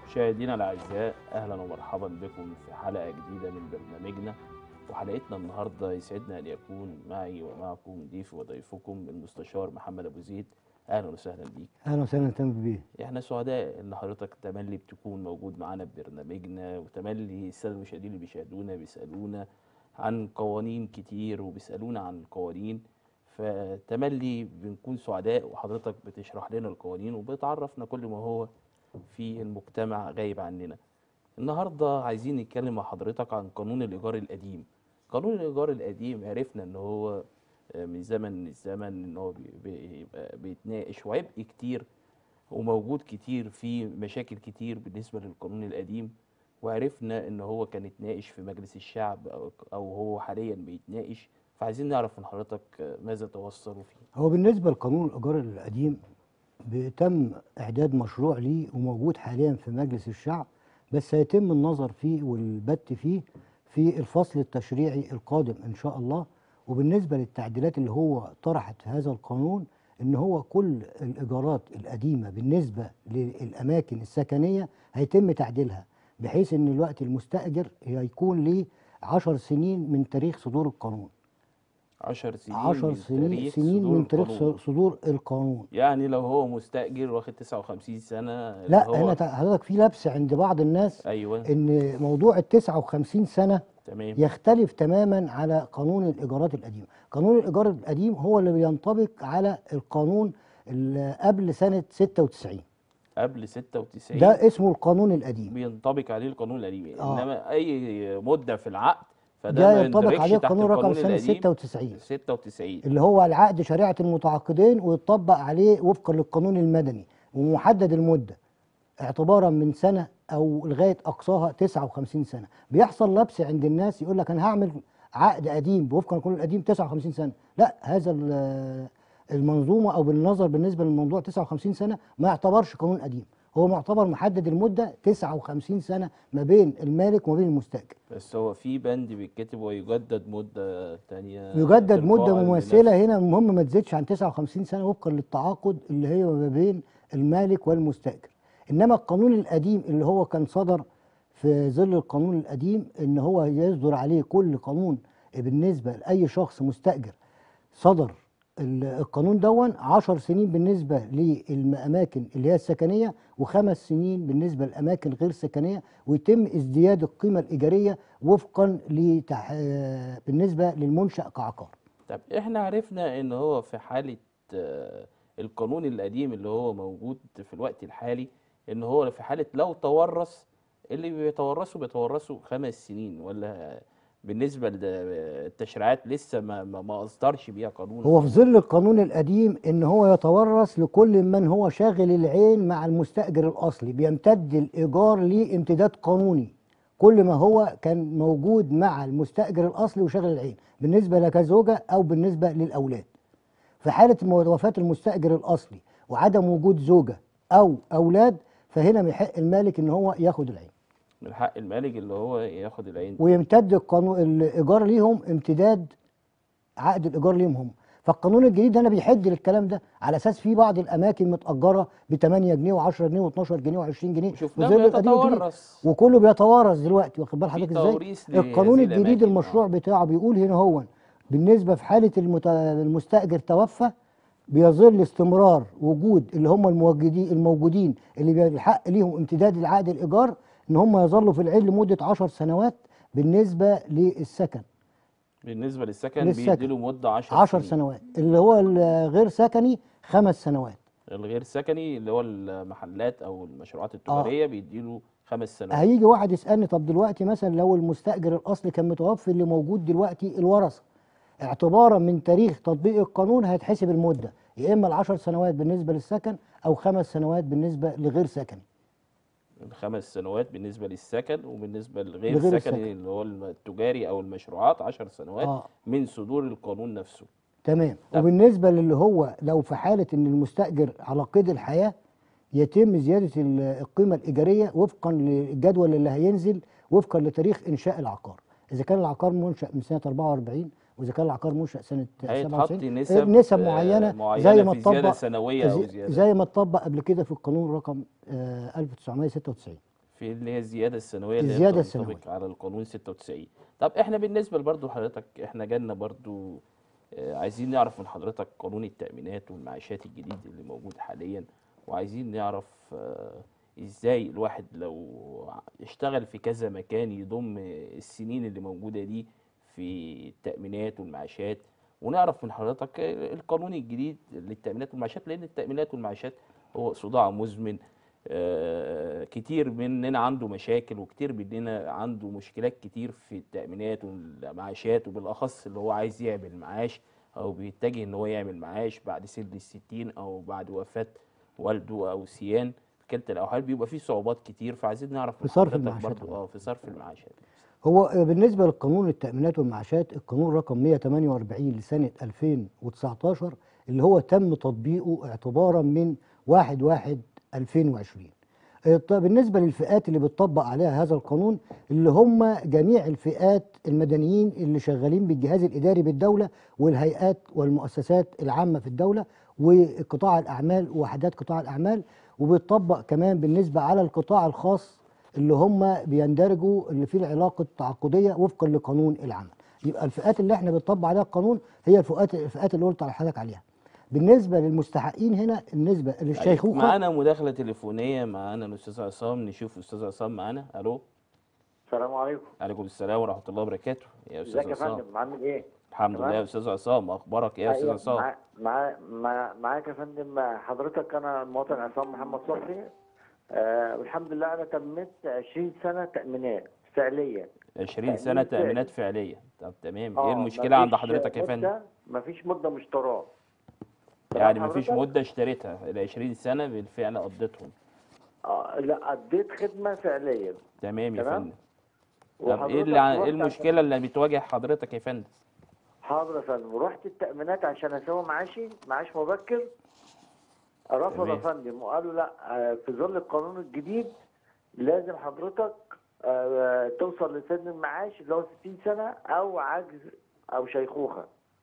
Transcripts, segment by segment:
مشاهدينا الاعزاء اهلا ومرحبا بكم في حلقه جديده من برنامجنا وحلقتنا النهارده يسعدنا ان يكون معي ومعكم ضيفي وضيفكم المستشار محمد ابو زيد اهلا وسهلا بيك اهلا وسهلا تم بيه احنا سعداء ان حضرتك تملي بتكون موجود معانا في برنامجنا وتملي الساده المشاهدين اللي بيشاهدونا بيسالونا عن قوانين كتير وبيسالونا عن قوانين فتملي بنكون سعداء وحضرتك بتشرح لنا القوانين وبتعرفنا كل ما هو في المجتمع غايب عننا النهارده عايزين نتكلم مع حضرتك عن قانون الايجار القديم قانون الايجار القديم عرفنا ان هو من زمن للزمن ان هو بي- بيبقى بيتناقش وعبء كتير وموجود كتير في مشاكل كتير بالنسبه للقانون القديم وعرفنا ان هو كان اتناقش في مجلس الشعب او أو هو حاليا بيتناقش فعايزين نعرف من حضرتك ماذا توصلوا فيه هو بالنسبه لقانون الايجار القديم تم اعداد مشروع ليه وموجود حاليا في مجلس الشعب بس هيتم النظر فيه والبت فيه في الفصل التشريعي القادم ان شاء الله وبالنسبه للتعديلات اللي هو طرحت في هذا القانون ان هو كل الايجارات القديمه بالنسبه للاماكن السكنيه هيتم تعديلها بحيث ان الوقت المستاجر هيكون ليه 10 سنين من تاريخ صدور القانون 10 سنين 10 من سنين تاريخ سنين صدور من تاريخ القانون. صدور القانون يعني لو هو مستأجر واخد 59 سنة اللي لا هو هنا تع- حضرتك في لبس عند بعض الناس ايوه ان موضوع ال 59 سنه تمام يختلف تماما على قانون الايجارات القديم قانون الايجار القديم هو اللي بينطبق على القانون اللي قبل سنه 96 قبل 96 ده اسمه القانون القديم بينطبق عليه القانون القديم آه. انما اي مدة في العقد فده ده ما ينطبق يندرجش عليه تحت القانون رقم القانون سنه القديم 96 96 اللي هو العقد شريعه المتعاقدين ويطبق عليه وفقا للقانون المدني ومحدد المده اعتبارا من سنه او لغايه اقصاها 59 سنه بيحصل لبس عند الناس يقول لك انا هعمل عقد قديم وفقا للقانون القديم 59 سنه لا هذا ال- المنظومه او بالنظر بالنسبه للموضوع 59 سنه ما يعتبرش قانون قديم هو معتبر محدد المده 59 سنه ما بين المالك وما بين المستاجر بس هو في بند بيتكتب ويجدد مدة تانية يجدد مده تلقاء مماثله بنفس- هنا المهم ما تزيدش عن 59 سنه وفقا للتعاقد اللي هي ما بين المالك والمستاجر انما القانون القديم اللي هو كان صدر في ظل القانون القديم ان هو يصدر عليه كل قانون بالنسبه لاي شخص مستاجر صدر ال- القانون دون 10 سنين بالنسبه للاماكن اللي هي السكنيه وخمس سنين بالنسبه للاماكن غير سكنيه ويتم ازدياد القيمه الايجاريه وفقا لتح... آه، بالنسبه للمنشا كعقار طب احنا عرفنا ان هو في حالة آه، القانون القديم اللي هو موجود في الوقت الحالي ان هو في حالة لو تورث اللي بيتورثوا بيتورثوا خمس سنين ولا بالنسبة للتشريعات لسه ما ما ما اصدرش بيها قانون هو في ظل القانون القديم ان هو يتورث لكل من هو شاغل العين مع المستاجر الاصلي بيمتد الايجار ليه امتداد قانوني كل ما هو كان موجود مع المستاجر الاصلي وشاغل العين بالنسبه لك زوجه او بالنسبه للاولاد في حاله مو- وفاه المستاجر الاصلي وعدم وجود زوجه او اولاد فهنا من حق المالك ان هو ياخد العين من حق المالك اللي هو ياخد العين ويمتد القانون الايجار ليهم امتداد عقد الايجار ليهم هم فالقانون الجديد هنا بيحد للكلام ده على اساس في بعض الاماكن متاجره ب 8 جنيه و10 جنيه و12 جنيه و20 جنيه وشفناه في ظل القديم الجديد. بيتتورث وكله بيتوارث دلوقتي واخد بال حضرتك ازاي توريث القانون لهذه الجديد الأماكن. المشروع بتاعه بيقول هنا هو بالنسبه في حاله المت... المستاجر توفى بيظل استمرار وجود اللي هم الموجدين الموجودين اللي بيحق ليهم امتداد العقد الايجار ان هم يظلوا في العين لمده 10 سنوات بالنسبه للسكن بالنسبة للسكن للسكن. بيديله مدة 10 10 سنين سنوات اللي هو الغير سكني خمس سنوات الغير سكني اللي هو المحلات او المشروعات التجارية بيديله خمس سنوات هيجي واحد يسالني طب دلوقتي مثلا لو المستاجر الاصلي كان متوفي اللي موجود دلوقتي الورثه اعتبارا من تاريخ تطبيق القانون هيتحسب المده يا اما العشر سنوات بالنسبه للسكن او خمس سنوات بالنسبه لغير سكني الخمس سنوات بالنسبة للسكن وبالنسبة للغير لغير السكني السكن. اللي هو التجاري أو المشروعات 10 سنوات آه. من صدور القانون نفسه تمام طب. وبالنسبه للي هو لو في حاله ان المستاجر على قيد الحياه يتم زياده ال- القيمه الايجاريه وفقا للجدول اللي هينزل وفقا لتاريخ انشاء العقار اذا كان العقار منشا من سنه 44 واذا كان العقار منشا سنه هيتحط 97 نسب نسب آه، معينه معينة زي ما في زيادة اتطبق سنوية أو زي- زيادة زي ما اتطبق قبل كده في القانون رقم آه، 1996 في اللي هي الزياده السنويه اللي هي الزيادة بتنطبق السنوية. على القانون 96 طب احنا بالنسبه برضو حضرتك احنا جالنا برضو آه، عايزين نعرف من حضرتك قانون التأمينات والمعاشات الجديد اللي موجود حاليا وعايزين نعرف آه، ازاي الواحد لو اشتغل في كذا مكان يضم السنين اللي موجودة دي في التأمينات والمعاشات ونعرف من حضرتك القانون الجديد للتأمينات والمعاشات لأن التأمينات والمعاشات هو صداع مزمن آه، كتير مننا عنده مشاكل وكتير مننا عنده مشكلات كتير في التأمينات والمعاشات وبالأخص اللي هو عايز يعمل معاش أو بيتجه إن هو يعمل معاش بعد سن الستين أو بعد وفاة والده أو سيان في كلتا الأحوال بيبقى فيه صعوبات كتير فعايزين نعرف من في صرف حضرتك المعاشات برضو اه في صرف المعاشات هو بالنسبة للقانون التأمينات والمعاشات القانون رقم 148 لسنة 2019 اللي هو تم تطبيقه اعتبارا من 1 1 2020 آه، طب بالنسبة للفئات اللي بتطبق عليها هذا القانون اللي هم جميع الفئات المدنيين اللي شغالين بالجهاز الإداري بالدولة والهيئات والمؤسسات العامة في الدولة وقطاع الأعمال ووحدات قطاع الأعمال وبيطبق كمان بالنسبة على القطاع الخاص اللي هم بيندرجوا اللي فيه العلاقة التعاقدية وفقا لقانون العمل يبقى الفئات اللي احنا بنطبق عليها القانون هي الفئات الفئات اللي قلت على حضرتك عليها بالنسبة للمستحقين هنا النسبة للشيخوخة معانا مداخلة تليفونية معانا الأستاذ عصام نشوف الأستاذ عصام معانا ألو السلام عليكم عليكم السلام ورحمة الله وبركاته يا أستاذ ازيك يا عصام فندم عامل ايه؟ الحمد تمام؟ لله يا أستاذ عصام أخبارك إيه يا أستاذ أيوة، عصام مع مع مع معاك يا فندم حضرتك انا المواطن عصام محمد صبحي آه والحمد لله انا تميت 20 سنه تامينات فعليا 20 سنة تأمين تأمينات فعلية طب تمام آه، إيه المشكلة عند مفيش حضرتك يا فندم مدة مفيش مده مشتراه تمام يعني مفيش حضرتك؟ مدة اشتريتها ال 20 سنة بالفعل قضيتهم آه لا اديت خدمه فعليا تمام يا تمام. فندم طب ايه وحضرتك اللي ع- رحت ايه عشان- المشكلة اللي بتواجه حضرتك يا فندم حاضر يا فندم ورحت التأمينات عشان أسوي معاشي معاش مبكر رفض يا تمام. فندم وقالوا لا آه، في ظل القانون الجديد لازم حضرتك آه، توصل لسن المعاش اللي هو 60 سنة أو عجز أو شيخوخة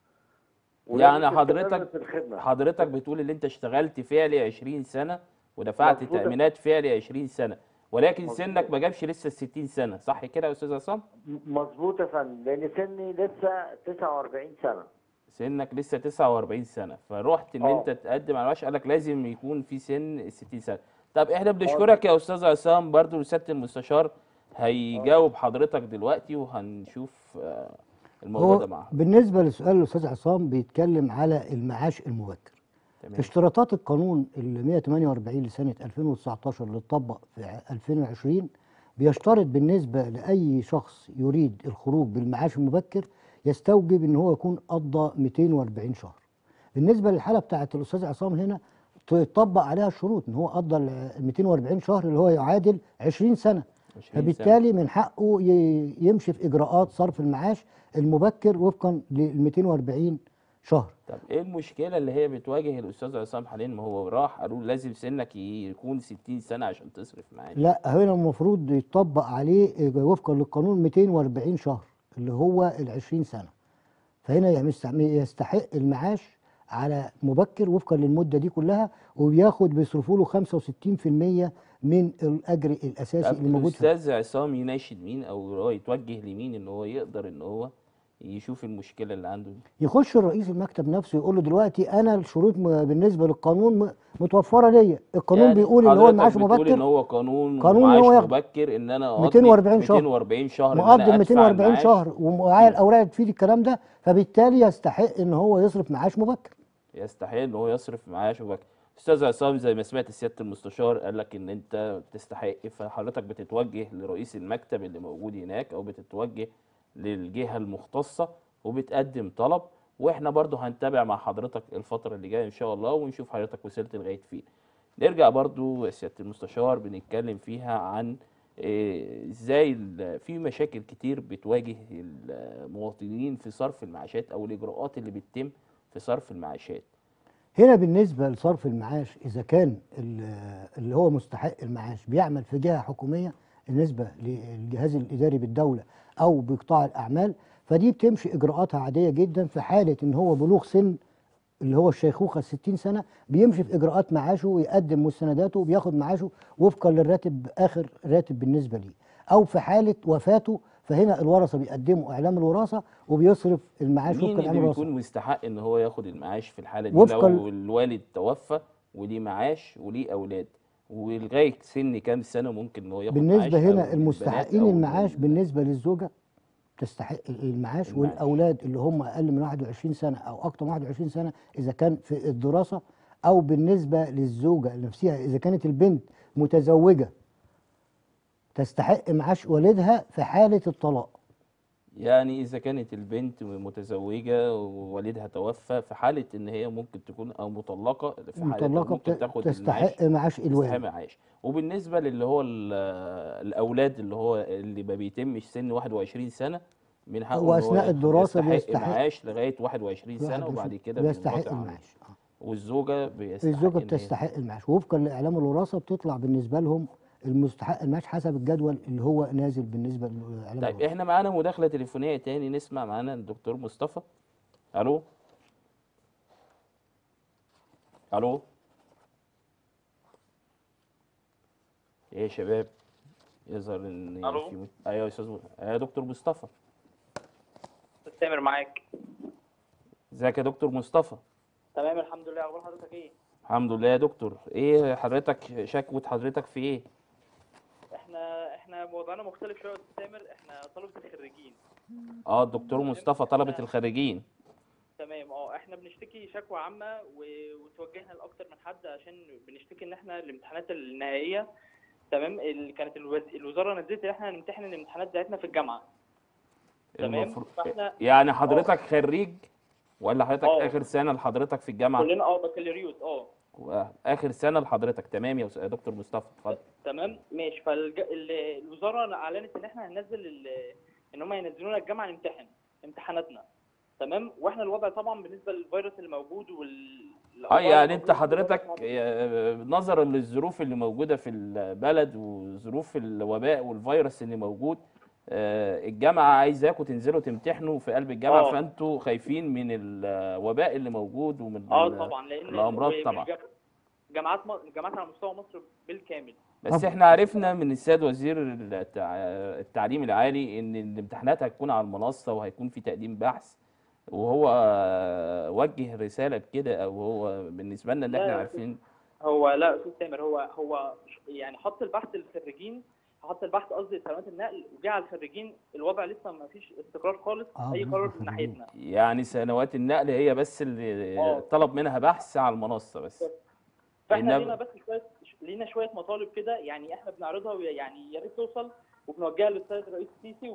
ولازم يعني تستمر حضرتك في الخدمة حضرتك بتقول ان انت اشتغلت فعلي 20 سنة ودفعت مظبوط. تأمينات فعلي 20 سنة ولكن مظبوط. سنك ما جابش لسه ال 60 سنة صح كده يا استاذ عصام مظبوط يا فندم لأن سني لسه 49 سنة سنك لسه 49 سنة فروحت ان آه. انت تقدم على المعاش قالك لازم يكون في سن ال 60 سنة طب احنا بنشكرك يا استاذ عصام برضو رسالة المستشار هيجاوب حضرتك دلوقتي وهنشوف آه، الموضوع ده هو معاه بالنسبة لسؤال الأستاذ عصام بيتكلم على المعاش المبكر تمام اشتراطات القانون ال 148 لسنة 2019 اللي اتطبق في 2020 بيشترط بالنسبة لأي شخص يريد الخروج بالمعاش المبكر يستوجب ان هو يكون قضى 240 شهر. بالنسبة للحالة بتاعت الأستاذ عصام هنا تطبق عليها الشروط ان هو قضى ال 240 شهر اللي هو يعادل 20 سنة. 20 سنة. فبالتالي من حقه ي- يمشي في إجراءات صرف المعاش المبكر وفقا لل 240 شهر. طب ايه المشكلة اللي هي بتواجه الأستاذ عصام حاليا ما هو راح قالوا له لازم سنك يكون 60 سنة عشان تصرف معاش لا هنا المفروض يطبق عليه وفقا للقانون 240 شهر اللي هو ال 20 سنه فهنا يمس- يستحق المعاش على مبكر وفقا للمده دي كلها وبياخد بيصرفوا له 65% من الاجر الاساسي طب اللي موجود في الأستاذ عصام يناشد مين أو هو يتوجه لمين إن هو يقدر إن هو يشوف المشكلة اللي عنده دي يخش الرئيس المكتب نفسه يقول له دلوقتي انا الشروط م- بالنسبه للقانون م- متوفره ليا القانون يعني بيقول ان هو حضرتك المعاش بتقول إن مبكر هو قانون قانون إن معاش هو ياخد مبكر إن أنا أقضي 240 شهر. 240 شهر إن مقضي أنا ال أدفع 240 المعاش شهر ومعايا الاوراق اللي تفيد الكلام ده فبالتالي يستحق ان هو يصرف معاش مبكر يستحق ان هو يصرف معاش مبكر استاذ عصام زي ما سمعت سياده المستشار قال لك ان انت بتستحق فحضرتك بتتوجه لرئيس المكتب اللي موجود هناك او بتتوجه للجهه المختصه وبتقدم طلب واحنا برضو هنتابع مع حضرتك الفتره اللي جايه ان شاء الله ونشوف حضرتك وصلت لغايه فين نرجع برضو سياده المستشار بنتكلم فيها عن إيه، ازاي ال- في مشاكل كتير بتواجه المواطنين في صرف المعاشات او الاجراءات اللي بتتم في صرف المعاشات هنا بالنسبة لصرف المعاش إذا كان ال- اللي هو مستحق المعاش بيعمل في جهة حكومية بالنسبة للجهاز الإداري بالدولة أو بقطاع الأعمال فدي بتمشي إجراءاتها عادية جدا في حالة إن هو بلوغ سن اللي هو الشيخوخه 60 سنه بيمشي في اجراءات معاشه ويقدم مستنداته وبياخد معاشه وفقا للراتب اخر راتب بالنسبه ليه او في حاله وفاته فهنا الورثه بيقدموا اعلام الوراثه وبيصرف المعاش مين وفقا لاعلام اللي الوراثه بيكون مستحق ان هو ياخد المعاش في الحاله دي وفقاً لو الوالد توفى وليه معاش وليه اولاد ولغايه سن كام سنه ممكن ان هو ياخد معاش بالنسبه أو هنا البنات المستحقين أو المعاش ال- بالنسبه للزوجه تستحق المعاش, المعاش. والاولاد اللي هم اقل من 21 سنه او اكتر من 21 سنه اذا كان في الدراسه او بالنسبه للزوجه نفسها اذا كانت البنت متزوجه تستحق معاش والدها في حاله الطلاق يعني اذا كانت البنت متزوجه ووالدها توفى في حاله ان هي ممكن تكون او مطلقه في حاله مطلقه ممكن بت- تاخد تستحق المعاش معاش تستحق الوالد معاش وبالنسبه للي هو ال- الاولاد اللي هو اللي ما بيتمش سن 21 سنه من حقه هو ان هو أثناء الدراسة يستحق بيستحق- معاش لغايه 21 سنه وبعد كده بيستحق بينقطع عنه. المعاش آه. والزوجه بيستحق الزوجه إن هي- بتستحق المعاش وفقا لاعلام الوراثه بتطلع بالنسبه لهم المستحق المعاش حسب الجدول اللي هو نازل بالنسبه لاعلام طيب الوراثه احنا معانا مداخله تليفونيه تاني نسمع معانا الدكتور مصطفى الو الو ايه يا شباب يظهر ان ألو؟ في ايوه يا استاذ ايوه يا دكتور مصطفى استاذ تامر معاك ازيك يا دكتور مصطفى تمام الحمد لله اخبار حضرتك ايه الحمد لله يا دكتور ايه حضرتك شكوى حضرتك في ايه احنا احنا وضعنا مختلف شويه يا استاذ تامر احنا طلبه الخريجين اه الدكتور مصطفى طلبة الخريجين تمام اه احنا بنشتكي شكوى عامه و- وتوجهنا لاكتر من حد عشان بنشتكي ان احنا الامتحانات النهائيه تمام اللي كانت الوز- الوزاره نزلت ان احنا نمتحن الامتحانات بتاعتنا في الجامعه تمام المفروض فاحنا يعني حضرتك خريج ولا حضرتك اه. اخر سنة لحضرتك في الجامعة كلنا اه بكالوريوس اه اخر سنة لحضرتك تمام يا أستاذ- يا دكتور مصطفى اتفضل تمام ماشي فالوزاره اعلنت ان احنا هننزل ال- ان هم ينزلونا الجامعه نمتحن امتحاناتنا تمام واحنا الوضع طبعا بالنسبه للفيروس اللي موجود وال اه الأوضاع يعني اللي انت موجودة حضرتك دلوقتي آه، نظرا للظروف اللي موجودة في البلد وظروف الوباء والفيروس اللي موجود آه، الجامعة عايزاكم تنزلوا تمتحنوا في قلب الجامعة اه. فانتوا خايفين من الوباء اللي موجود ومن اه ال- طبعا لان الأمراض ومش طبعا. جا- جامعات م- جامعات على مستوى مصر بالكامل بس طبعا. احنا عرفنا من السيد وزير التع- التعليم العالي ان الامتحانات هتكون على المنصة وهيكون في تقديم بحث وهو آه، وجه رسالة بكده او هو بالنسبة لنا ان لا احنا يا عارفين هو لا يا استاذ تامر هو هو يعني حط البحث للخريجين حط البحث قصدي سنوات النقل وجه على الخريجين الوضع لسه ما فيش استقرار خالص اه اي بالنسبة قرار من للخريجين. ناحيتنا يعني سنوات النقل هي بس اللي اه. طلب منها بحث على المنصة بس فاحنا إنما- لينا بس شويه لينا شويه مطالب كده يعني احنا بنعرضها ويعني يا ريت توصل وبنوجهها للسيد الرئيس السيسي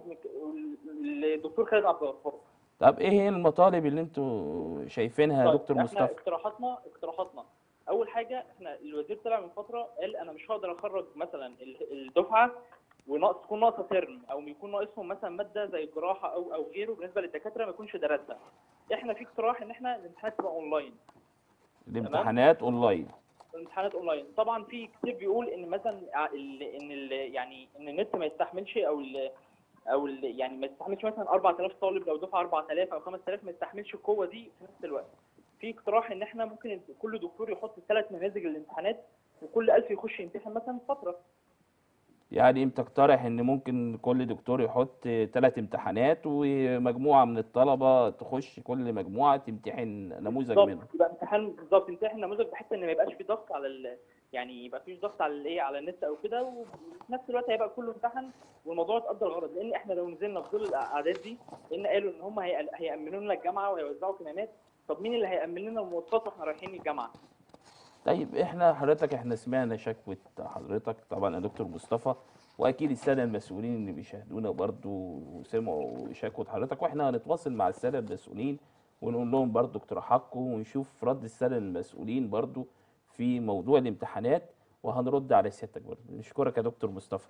والدكتور خالد عبد الغفار طب ايه هي المطالب اللي انتوا شايفينها يا طيب، دكتور احنا مصطفى اقتراحاتنا اقتراحاتنا اول حاجه احنا الوزير طلع من فتره قال انا مش هقدر اخرج مثلا ال- الدفعه وناقص تكون ناقصه ترم او يكون ناقصهم مثلا ماده زي الجراحه او او غيره بالنسبه للدكاتره ما يكونش درسها احنا في اقتراح ان احنا الامتحانات تبقى اونلاين الامتحانات اونلاين الامتحانات اونلاين طبعا في كتير بيقول ان مثلا ع- ال- ان ال يعني ان النت ما يستحملش او ال او ال يعني ما يستحملش مثلا 4000 طالب لو دفعه 4000 او 5000 ما يستحملش القوه دي في نفس الوقت في اقتراح ان احنا ممكن كل دكتور يحط ثلاث نماذج للامتحانات وكل 1000 يخش يمتحن مثلا فتره يعني انت تقترح ان ممكن كل دكتور يحط ثلاث امتحانات ومجموعة من الطلبة تخش كل مجموعة تمتحن نموذج بالظبط منهم يبقى امتحان بالظبط امتحان نموذج بحيث ان ما يبقاش في ضغط على ال يعني يبقى فيش ضغط على الايه على النت او كده وفي نفس الوقت هيبقى كله امتحن والموضوع اتقدر الغرض لان احنا لو نزلنا في ظل الاعداد دي لان قالوا ان هم هي- هيامنوا لنا الجامعه وهيوزعوا كمامات طب مين اللي هيامن لنا المواصلات واحنا رايحين الجامعه؟ طيب احنا حضرتك احنا سمعنا شكوى حضرتك طبعا يا دكتور مصطفى واكيد الساده المسؤولين اللي بيشاهدونا برضو سمعوا شكوى حضرتك واحنا هنتواصل مع الساده المسؤولين ونقول لهم برضو اقتراحاتكم ونشوف رد الساده المسؤولين برضو في موضوع الامتحانات وهنرد على سيادتك برضو نشكرك يا دكتور مصطفى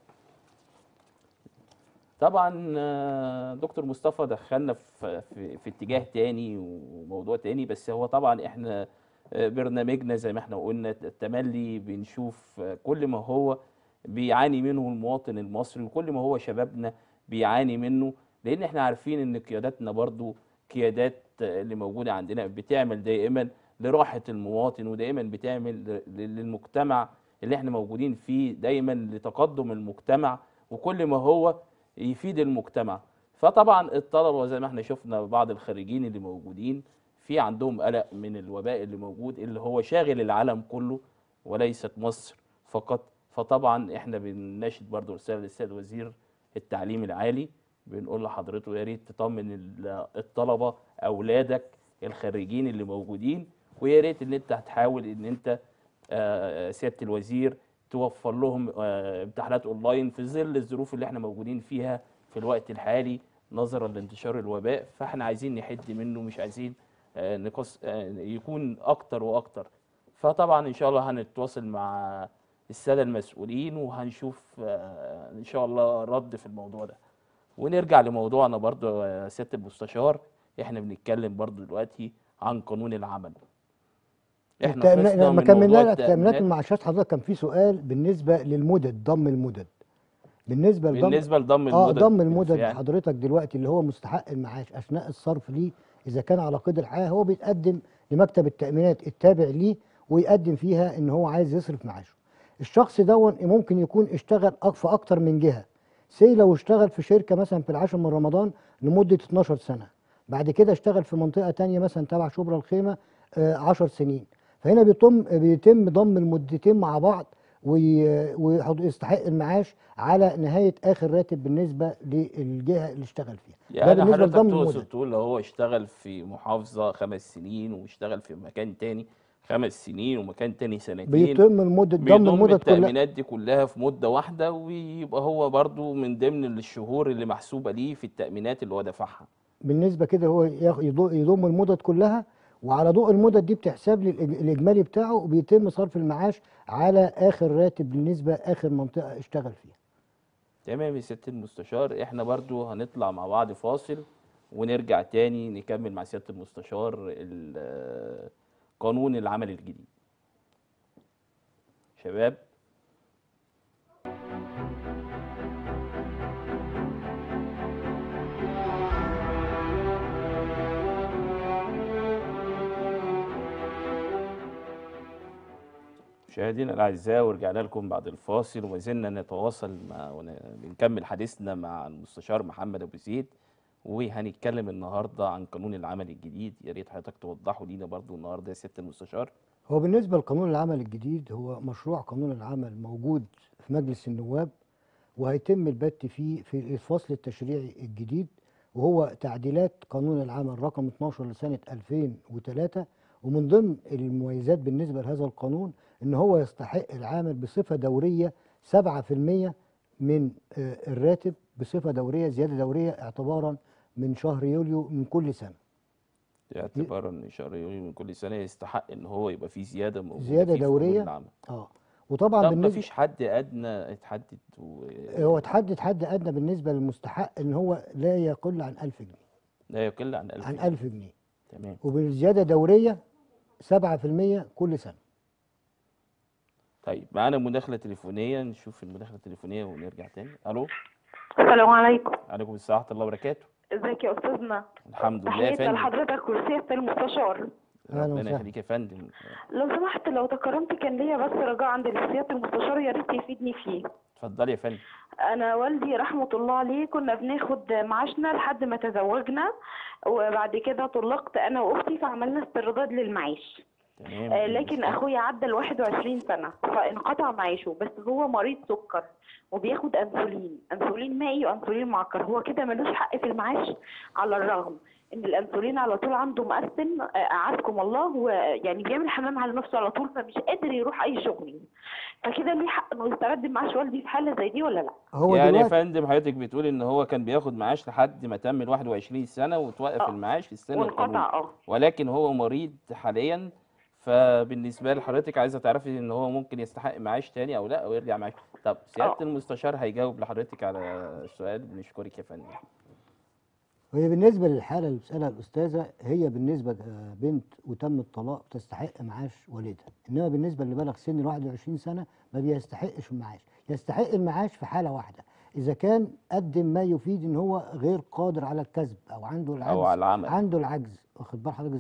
طبعا آه، دكتور مصطفى دخلنا في, في, في اتجاه تاني وموضوع تاني بس هو طبعا احنا آه، برنامجنا زي ما احنا قلنا التملي بنشوف آه، كل ما هو بيعاني منه المواطن المصري وكل ما هو شبابنا بيعاني منه لان احنا عارفين ان قياداتنا برضو قيادات آه، اللي موجودة عندنا بتعمل دائما لراحه المواطن ودايما بتعمل ل- ل- للمجتمع اللي احنا موجودين فيه دايما لتقدم المجتمع وكل ما هو يفيد المجتمع فطبعا الطلبه زي ما احنا شفنا بعض الخريجين اللي موجودين في عندهم قلق من الوباء اللي موجود اللي هو شاغل العالم كله وليست مصر فقط فطبعا احنا بنناشد برضو رساله للسيد وزير التعليم العالي بنقول لحضرته يا ريت تطمن ال- الطلبه اولادك الخريجين اللي موجودين ويا ريت ان انت هتحاول ان انت آه، سياده الوزير توفر لهم آه، امتحانات اونلاين في ظل الظروف اللي احنا موجودين فيها في الوقت الحالي نظرا لانتشار الوباء فاحنا عايزين نحد منه مش عايزين آه، نقص آه، يكون اكتر واكتر فطبعا ان شاء الله هنتواصل مع الساده المسؤولين وهنشوف آه، ان شاء الله رد في الموضوع ده ونرجع لموضوعنا برضو يا سياده المستشار احنا بنتكلم برضو دلوقتي عن قانون العمل احنا التأمينات- خلصنا لما من كملنا موضوع لك تأمينات التأمينات المعاشات حضرتك كان في سؤال بالنسبة للمدد ضم المدد بالنسبة لضم بالنسبه لضم اه المدد ضم المدد بالفعل. حضرتك دلوقتي اللي هو مستحق المعاش اثناء الصرف ليه اذا كان على قيد الحياه هو بيتقدم لمكتب التامينات التابع ليه ويقدم فيها ان هو عايز يصرف معاشه الشخص دون ممكن يكون اشتغل أك- في اكتر من جهه سي لو اشتغل في شركه مثلا في العاشر من رمضان لمده 12 سنه بعد كده اشتغل في منطقه تانية مثلا تبع شبرا الخيمه آه، 10 سنين فهنا بيتم بيتم ضم المدتين مع بعض وي- ويحط- يستحق المعاش على نهايه اخر راتب بالنسبه للجهه اللي اشتغل فيها يعني بالنسبه حضرتك لضم تقصد المدد تقول لو هو اشتغل في محافظة خمس سنين واشتغل في مكان تاني خمس سنين ومكان تاني سنتين بيتم المدة ضم بيضم المدد كلها التأمينات دي كلها في مدة واحدة ويبقى هو برضو من ضمن الشهور اللي محسوبة ليه في التأمينات اللي هو دفعها بالنسبه كده هو ياخ- يض- يضم المدد كلها وعلى ضوء المدد دي بتحسب لي الإج- الاجمالي بتاعه وبيتم صرف المعاش على اخر راتب بالنسبه اخر منطقه اشتغل فيها تمام يا سيادة المستشار احنا برضو هنطلع مع بعض فاصل ونرجع تاني نكمل مع سيادة المستشار ال- قانون العمل الجديد شباب مشاهدينا الاعزاء ورجعنا لكم بعد الفاصل وما زلنا نتواصل مع ون- بنكمل حديثنا مع المستشار محمد ابو زيد وهنتكلم النهارده عن قانون العمل الجديد يا ريت حضرتك توضحوا لينا برضو النهارده يا سياده المستشار هو بالنسبه لقانون العمل الجديد هو مشروع قانون العمل موجود في مجلس النواب وهيتم البت فيه في الفصل التشريعي الجديد وهو تعديلات قانون العمل رقم 12 لسنه 2003 ومن ضمن المميزات بالنسبه لهذا القانون ان هو يستحق العامل بصفه دوريه 7% من آه، الراتب بصفه دوريه زياده دوريه اعتبارا من شهر يوليو من كل سنه اعتبارا ان شهر يوليو من كل سنه يستحق ان هو يبقى فيه زياده موجوده زيادة فيه في قانون دورية؟ العمل اه وطبعا طب بالنسبه مفيش حد ادنى اتحدد و... هو تحدد حد ادنى بالنسبه للمستحق ان هو لا يقل عن 1000 جنيه لا يقل عن 1000 عن جنيه. 1000 جنيه تمام وبالزياده دوريه 7% كل سنه طيب معانا مداخله تليفونيه نشوف المداخله التليفونيه ونرجع تاني الو السلام عليكم عليكم السلام ورحمه الله وبركاته ازيك يا استاذنا الحمد لله يا تحياتي فندم لحضرتك ولسياده المستشار أهلا ربنا وسهلا. يخليك يا فندم لو سمحت لو تكرمت كان ليا بس رجاء عند سياده المستشار يا ريت يفيدني فيه اتفضلي يا فندم انا والدي رحمه الله عليه كنا بناخد معاشنا لحد ما تزوجنا وبعد كده طلقت انا واختي فعملنا استرداد للمعاش تمام آه، مفيش لكن مشكلة. اخويا عدى ال 21 سنه فانقطع معاشه بس هو مريض سكر وبياخد انسولين انسولين مائي وانسولين معكر هو كده ملوش حق في المعاش على الرغم ان الانسولين على طول عنده مقسم آه، اعزكم الله ويعني بيعمل حمام على نفسه على طول فمش قادر يروح اي شغل فكده ليه حق انه يسترد معاش والدي في حاله زي دي ولا لا هو يعني يا دلوقتي فندم حضرتك بتقول ان هو كان بياخد معاش لحد ما تم ال 21 سنه وتوقف آه. المعاش في السن القانوني وانقطع اه ولكن هو مريض حاليا فبالنسبه لحضرتك عايزه تعرفي ان هو ممكن يستحق معاش تاني او لا او يرجع معاش طب سياده آه. المستشار هيجاوب لحضرتك على السؤال بنشكرك يا فندم هي بالنسبه للحاله اللي بتسالها الاستاذه هي بالنسبه آه، بنت وتم الطلاق تستحق معاش والدها انما بالنسبه اللي بلغ سن ال 21 سنه ما بيستحقش المعاش يستحق المعاش في حاله واحده اذا كان قدم ما يفيد ان هو غير قادر على الكسب او عنده العجز او على العمل عنده العجز واخد بال حضرتك ازاي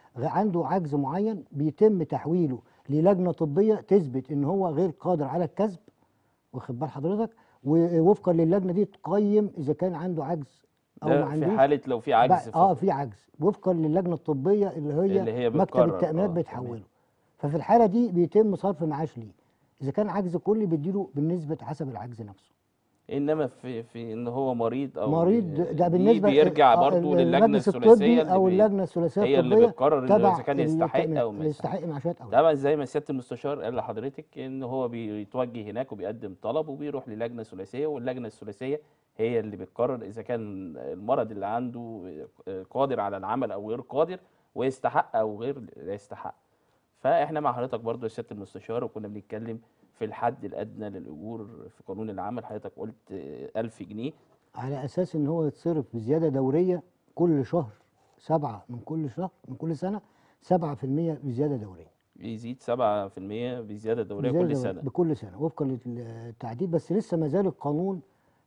غ- عنده عجز معين بيتم تحويله للجنه طبيه تثبت ان هو غير قادر على الكسب واخد بال حضرتك ووفقا للجنه دي تقيم اذا كان عنده عجز او ما ده في عندوش حاله لو في عجز بقى- اه فقط. في عجز وفقا للجنه الطبيه اللي هي, اللي هي مكتب بتقرر، التامينات آه، بتحوله ففي الحاله دي بيتم صرف معاش ليه اذا كان عجز كلي بيديله بالنسبه حسب العجز نفسه انما في في ان هو مريض او مريض ده دي بالنسبه بيرجع آه، برضه ال- للجنه المجلس الثلاثيه الطبي اللي او بي- اللجنه الثلاثيه هي اللي الطبيه بتقرر إن تبع إذا كان يستحق التأمينات، أو ما اللي يستحق يستحقش. معاشات او لا. طبعا زي ما سياده المستشار قال لحضرتك ان هو بيتوجه هناك وبيقدم طلب وبيروح للجنه ثلاثيه واللجنه الثلاثيه هي اللي بتقرر اذا كان المرض اللي عنده قادر على العمل او غير قادر ويستحق او غير لا يستحق فاحنا مع حضرتك برضو يا سياده المستشار وكنا بنتكلم في الحد الادنى للاجور في قانون العمل حضرتك قلت 1000 جنيه على اساس ان هو يتصرف بزياده دوريه كل شهر سبعه من كل شهر من كل سنه 7% بزياده دوريه بيزيد 7% بزياده دوريه بزيادة كل دورية سنه بكل سنه وفقا للتعديل بس لسه ما زال القانون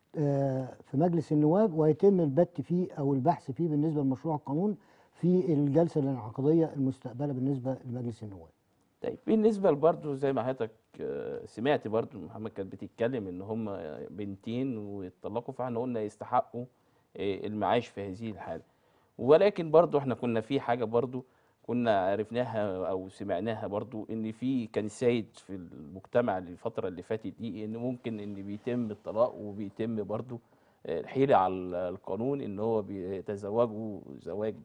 آه، في مجلس النواب وهيتم البت فيه او البحث فيه بالنسبه لمشروع القانون في الجلسه الانعقاديه المستقبله بالنسبه لمجلس النواب طيب بالنسبه برضه زي ما حضرتك آه، سمعت برضه محمد كانت بتتكلم ان هم بنتين واتطلقوا فاحنا قلنا يستحقوا آه، المعاش في هذه الحاله ولكن برضه احنا كنا في حاجه برضه كنا عرفناها او سمعناها برضه ان في كان سايد في المجتمع الفتره اللي فاتت دي ان ممكن ان بيتم الطلاق وبيتم برضه آه، الحيله على القانون ان هو بيتزوجوا زواج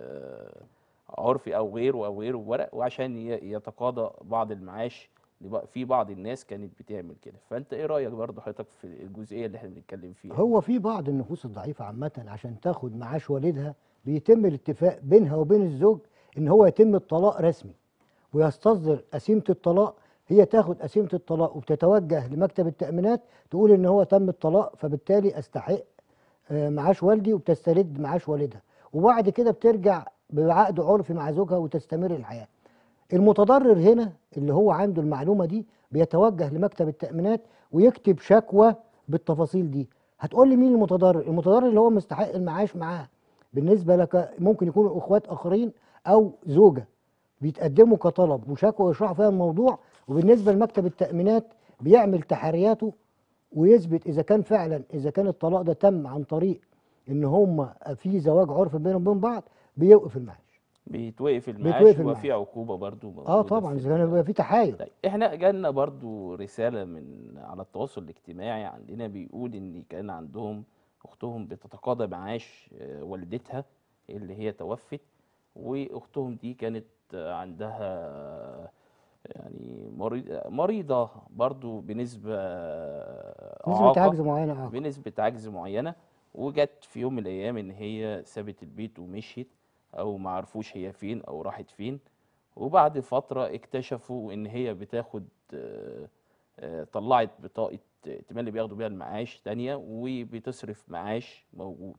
آه، عرفي او غيره او غيره ورق وعشان ي- يتقاضى بعض المعاش لب- في بعض الناس كانت بتعمل كده فانت ايه رايك برضه حضرتك في الجزئيه اللي احنا بنتكلم فيها هو في بعض النفوس الضعيفه عامه عشان تاخد معاش والدها بيتم الاتفاق بينها وبين الزوج ان هو يتم الطلاق رسمي ويستصدر قسيمه الطلاق هي تاخد قسيمه الطلاق وبتتوجه لمكتب التامينات تقول ان هو تم الطلاق فبالتالي استحق آه، معاش والدي وبتسترد معاش والدها وبعد كده بترجع بعقد عرفي مع زوجها وتستمر الحياه المتضرر هنا اللي هو عنده المعلومه دي بيتوجه لمكتب التامينات ويكتب شكوى بالتفاصيل دي هتقول لي مين المتضرر المتضرر اللي هو مستحق المعاش معاه بالنسبه لك ممكن يكونوا اخوات اخرين او زوجه بيتقدموا كطلب وشكوى ويشرحوا فيها الموضوع وبالنسبه لمكتب التامينات بيعمل تحرياته ويثبت اذا كان فعلا اذا كان الطلاق ده تم عن طريق ان هم في زواج عرفي بينهم وبين بعض بيوقف المعاش بيتوقف المعاش بيتوقف ويبقى في المعاش. عقوبه برضه اه موجودة طبعا في اذا كان يبقى في تحايل طيب احنا جالنا برضو رسالة من على التواصل الاجتماعي عندنا بيقول ان كان عندهم اختهم بتتقاضى معاش آه، والدتها اللي هي توفت واختهم دي كانت آه، عندها آه، يعني مريض- مريضة برضو بنسبة آه، نسبه إعاقة عجز معينه اه بنسبة عجز معينة وجت في يوم من الأيام إن هي سابت البيت ومشيت أو معرفوش هي فين أو راحت فين وبعد فترة اكتشفوا إن هي بتاخد آه، آه، طلعت بطاقة ائتمان اللي بياخدوا بيها المعاش تانية وبتصرف معاش موجود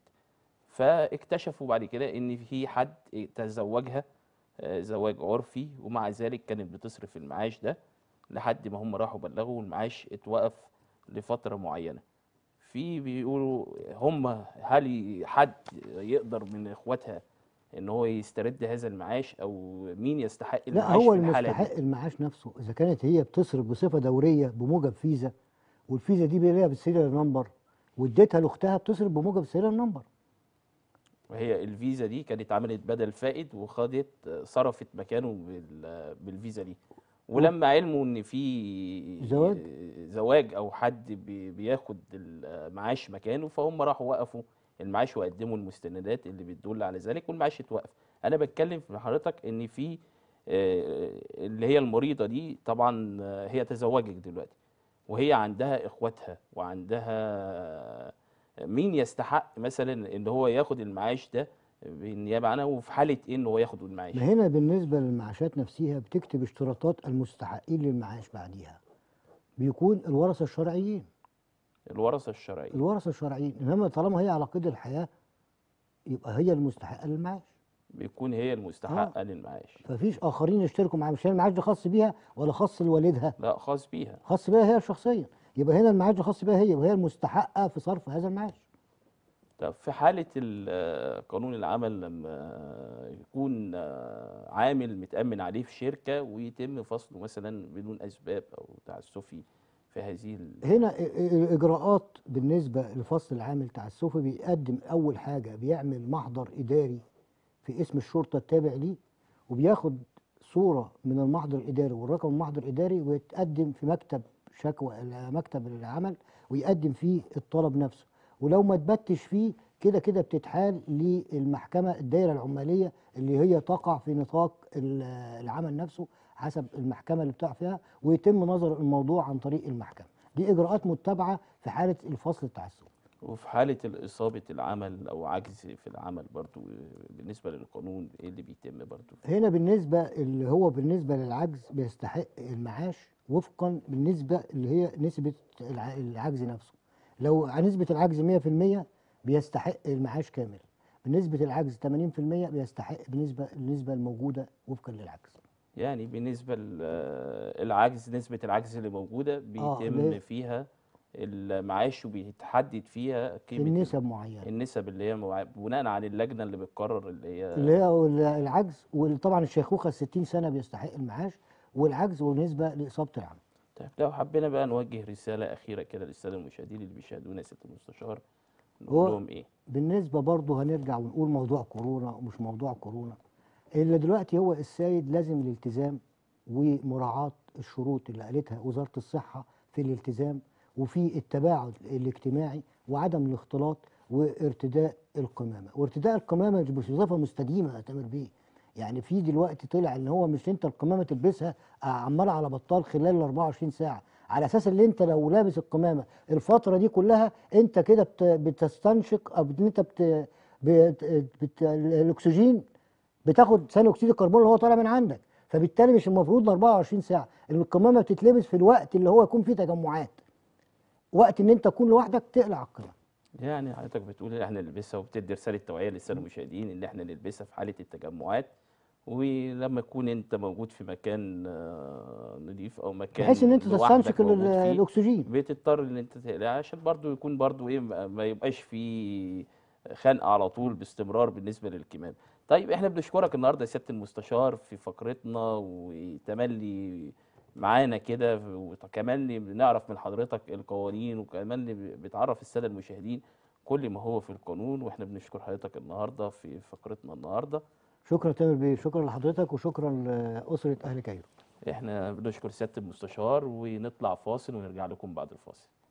فاكتشفوا بعد كده إن في حد تزوجها آه، زواج عرفي ومع ذلك كانت بتصرف المعاش ده لحد ما هم راحوا بلغوا المعاش اتوقف لفترة معينة في بيقولوا هم هل حد يقدر من اخواتها ان هو يسترد هذا المعاش او مين يستحق لا المعاش هو في الحالة المستحق دي المعاش نفسه اذا كانت هي بتصرف بصفه دوريه بموجب فيزا والفيزا دي ليها بالسيريال نمبر واديتها لاختها بتصرف بموجب السيريال نمبر وهي الفيزا دي كانت عملت بدل فائد وخدت صرفت مكانه بال- بالفيزا دي ولما علموا ان في زواج؟ زواج او حد بي- بياخد المعاش مكانه فهم راحوا وقفوا المعاش وقدموا المستندات اللي بتدل على ذلك والمعاش اتوقف انا بتكلم في حضرتك ان في آه، اللي هي المريضه دي طبعا آه، هي تزوجت دلوقتي وهي عندها اخواتها وعندها مين يستحق مثلا ان هو ياخد المعاش ده بالنيابه عنها وفي حاله ايه ان هو ياخد المعاش ما هنا بالنسبه للمعاشات نفسها بتكتب اشتراطات المستحقين للمعاش بعديها بيكون الورثه الشرعيين الورثه الشرعيه الورثه الشرعيين انما طالما هي على قيد الحياه يبقى هي المستحقه للمعاش بيكون هي المستحقه للمعاش ففيش اخرين يشتركوا معاها مش هي المعاش ده خاص بيها ولا خاص لوالدها لا خاص بيها خاص بيها هي شخصيا يبقى هنا المعاش ده خاص بيها هي وهي المستحقه في صرف هذا المعاش طب في حالة ال- قانون العمل لما يكون آه، عامل متأمن عليه في شركة ويتم فصله مثلا بدون أسباب أو تعسفي في هذه ال- هنا ا- ا- الاجراءات بالنسبه لفصل العامل تعسفي بيقدم اول حاجه بيعمل محضر اداري في اسم الشرطه التابع ليه وبياخد صوره من المحضر الاداري والرقم المحضر الاداري ويتقدم في مكتب شكوى ال- مكتب العمل ويقدم فيه الطلب نفسه ولو ما تبتش فيه كده كده بتتحال للمحكمه الدائره العماليه اللي هي تقع في نطاق ال- العمل نفسه حسب المحكمه اللي بتقع فيها ويتم نظر الموضوع عن طريق المحكمه دي اجراءات متبعه في حاله الفصل التعسفي وفي حالة إصابة العمل أو عجز في العمل برضو بالنسبة للقانون إيه اللي بيتم برضو هنا بالنسبه اللي هو بالنسبه للعجز بيستحق المعاش وفقا بالنسبه اللي هي نسبه الع- العجز نفسه لو ع- نسبه العجز 100% بيستحق المعاش كامل بالنسبه العجز 80% بيستحق بالنسبه النسبه الموجوده وفقا للعجز يعني بالنسبة للعجز نسبة العجز اللي موجودة آه، بيتم اللي هي- فيها المعاش وبيتحدد فيها في قيمة ال- النسب معينه النسب اللي هي مع- بناء على اللجنة اللي بتقرر اللي هي اللي هي ال- العجز وطبعا الشيخوخه 60 سنه بيستحق المعاش والعجز بالنسبه لاصابه العمل طيب لو حبينا بقى نوجه رسالة أخيرة كده للسادة المشاهدين اللي بيشاهدونا يا سيادة المستشار نقول هو- لهم إيه؟ بالنسبة برضه هنرجع ونقول موضوع كورونا ومش موضوع كورونا اللي دلوقتي هو السيد لازم الالتزام ومراعاة الشروط اللي قالتها وزارة الصحة في الالتزام وفي التباعد الاجتماعي وعدم الاختلاط وارتداء القمامة وارتداء القمامة مش بصفة مستديمة يا تامر بيه يعني في دلوقتي طلع ان هو مش انت القمامة تلبسها عمال على بطال خلال ال 24 ساعة على اساس ان انت لو لابس القمامة الفترة دي كلها انت كده بت- بتستنشق او ان انت بت بت بت الاكسجين بتاخد ثاني اكسيد الكربون اللي هو طالع من عندك فبالتالي مش المفروض ال 24 ساعه القمامه بتتلبس في الوقت اللي هو يكون فيه تجمعات وقت ان انت تكون لوحدك تقلع القمامه يعني حضرتك بتقول ان احنا نلبسها وبتدي رساله توعيه للساده المشاهدين ان احنا نلبسها في حاله التجمعات ولما تكون انت موجود في مكان آه، نضيف او مكان بحيث ان انت لوحدك تستنشق ال- موجود فيه، الاكسجين بتضطر ان انت تقلع عشان برضو يكون برضو ايه ما ما يبقاش في خنقه على طول باستمرار بالنسبه للكمام طيب احنا بنشكرك النهارده يا سياده المستشار في فقرتنا وتملي معانا كده وكمان بنعرف من حضرتك القوانين وكمان بتعرف الساده المشاهدين كل ما هو في القانون واحنا بنشكر حضرتك النهارده في فقرتنا النهارده شكرا تامر بيه شكرا لحضرتك وشكرا لاسره اهل كايرو احنا بنشكر سياده المستشار ونطلع فاصل ونرجع لكم بعد الفاصل